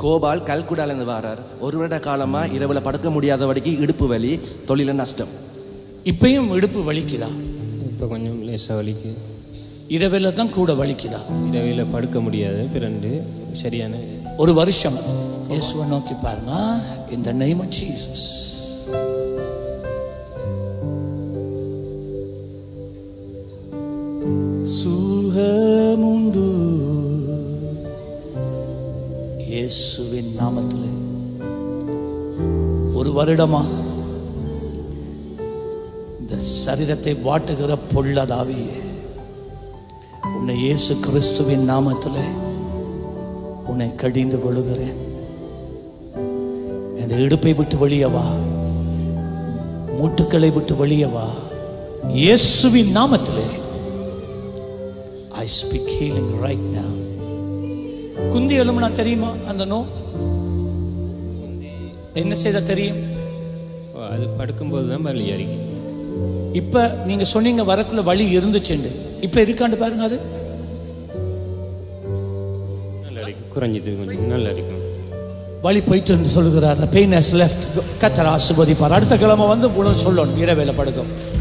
கோபால் கல்குடாலேருந்து வாரார் ஒரு வருட காலமா இரவுல படுக்க முடியாதபடிக்கு இடுப்பு வலி தொழில நஷ்டம் இப்பயும் இடுப்பு வலிக்குதா இப்போ கொஞ்சம் லேசாக வலிக்கு இரவில் தான் கூட வலிக்குதா இரவில் படுக்க முடியாது பிறண்டு சரியான ஒரு வருஷம் இயேசுவை நோக்கி பாருங்க இந்த name of Jesus சுகமுண்டு இயேசுவின் நாமத்திலே ஒரு வருடமா இந்த சரீரத்தை வாட்டுகிற பொள்ளதாவியே உன்னை இயேசு கிறிஸ்துவின் நாமத்திலே உன்னை கடிந்து கொள்ளுகிறேன் இந்த இடுப்பை விட்டு வெளியே வா மூட்டுக்களை விட்டு வெளியே வா இயேசுவின் நாமத்திலே I speak healing right now குந்தி எலும்புனா தெரியுமா அந்த நோ என்ன செய்த தெரியும் ஓ, அது படுக்கும்போது தான் வலி அறிக்கை இப்ப நீங்க சொன்னீங்க வரக்குள்ள வலி இருந்துச்சுண்டு இப்ப இருக்காண்டு பாருங்க அது நல்லா இருக்கும் குறைஞ்சிது கொஞ்சம் நல்லா இருக்கும் வழி போயிட்டு என்று சொல்லுகிறார் பெயின் ஹஸ் லெஃப்ட் கத்தர் ஆசுபதிப்பார் அடுத்த கிழமை வந்து உணவு சொல்லணும் இரவேல படுக்கும்